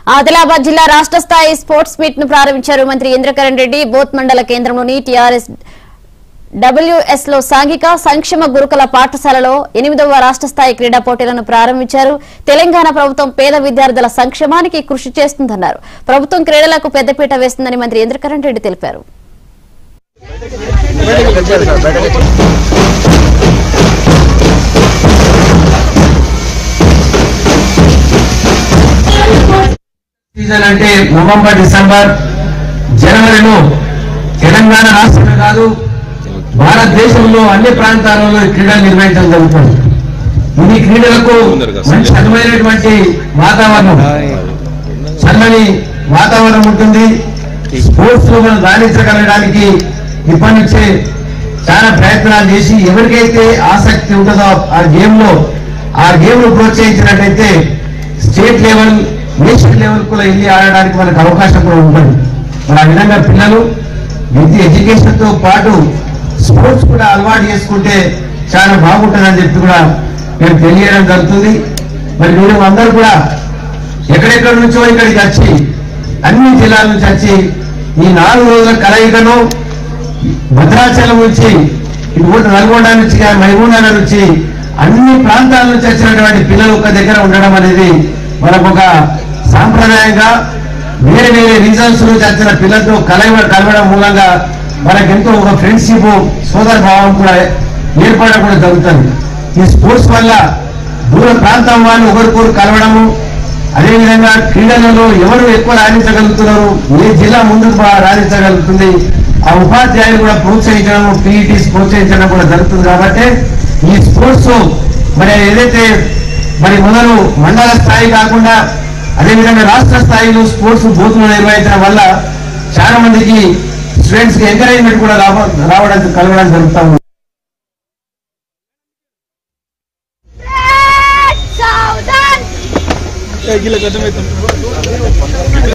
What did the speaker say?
ఆదిలాబాద్ జిల్లా రాష్ట్ర స్థాయి స్పోర్ట్స్ మీట్ ను ప్రారంభించారు మంత్రి ఇంద్రకరణ్ రెడ్డి బోత్ మండల కేంద్రంలోని టీఆర్ఎస్ డబ్ల్యూఎస్ లో సాంఘిక సంక్షేమ గురుకుల పాఠశాలలో ఎనిమిదవ రాష్ట్ర స్థాయి క్రీడా పోటీలను ప్రారంభించారు తెలంగాణ ప్రభుత్వం పేద విద్యార్థుల సంక్షేమానికి కృషి చేస్తుందన్నారు ప్రభుత్వం క్రీడలకు పెద్దపీట వేస్తుందని మంత్రి ఇంద్రకరణ్ రెడ్డి తెలిపారు సీజన్ అంటే నవంబర్ డిసెంబర్ జనవరిలో తెలంగాణ రాష్ట్రమే కాదు భారతదేశంలో అన్ని ప్రాంతాలలో ఈ క్రీడలు నిర్వహించడం జరుగుతుంది ఇది క్రీడలకు మంచి అనువైనటువంటి వాతావరణం చల్లని వాతావరణం ఉంటుంది స్పోర్ట్స్ లో మనం రాణించగలగడానికి ఇప్పటి నుంచే చాలా ప్రయత్నాలు చేసి ఎవరికైతే ఆసక్తి ఉంటుందో ఆ గేమ్ లో ఆ గేమ్ ను ప్రోత్సహించినట్టయితే స్టేట్ లెవెల్ నేషనల్ లెవెల్ కూడా వెళ్ళి ఆడడానికి మనకు అవకాశం కూడా ఉంటుంది మరి ఆ విధంగా పిల్లలు విద్య ఎడ్యుకేషన్ తో పాటు స్పోర్ట్స్ కూడా అలవాటు చేసుకుంటే చాలా బాగుంటుందని చెప్పి కూడా మేము తెలియడం జరుగుతుంది మరి మీరు అందరూ కూడా ఎక్కడెక్కడి నుంచో ఇక్కడికి వచ్చి అన్ని జిల్లాల నుంచి వచ్చి ఈ నాలుగు రోజుల కలయికను భద్రాచలం నుంచి ఇటు నల్గొండ నుంచి కానీ మైమూనా నుంచి అన్ని ప్రాంతాల నుంచి వచ్చినటువంటి పిల్లలు ఒక దగ్గర ఉండడం అనేది మనకు ఒక సాంప్రదాయంగా వేరే వేరే రీజన్స్ నుంచి వచ్చిన పిల్లలతో కలవ కలవడం మూలంగా మనకెంతో ఒక ఫ్రెండ్షిప్ సోదర భావం కూడా ఏర్పడడం కూడా జరుగుతుంది ఈ స్పోర్ట్స్ వల్ల దూర ప్రాంతం వాళ్ళు ఒకరికొకరు కలవడము అదేవిధంగా క్రీడలలో ఎవరు ఎక్కువ రాణించగలుగుతున్నారు ఏ జిల్లా ముందుకు బాగా రాణించగలుగుతుంది ఆ ఉపాధ్యాయులు కూడా ప్రోత్సహించడం పీఈటీస్ ప్రోత్సహించడం కూడా జరుగుతుంది కాబట్టి ఈ స్పోర్ట్స్ మరి ఏదైతే మరి మొదలు మండల స్థాయి కాకుండా అదేవిధంగా రాష్ట్ర స్థాయిలో స్పోర్ట్స్ బూత్లు నిర్వహించడం వల్ల చాలా మందికి స్టూడెంట్స్ కి ఎంకరేజ్మెంట్ కూడా రావ- రావడం కలగడం జరుగుతా ఉంది Saudan!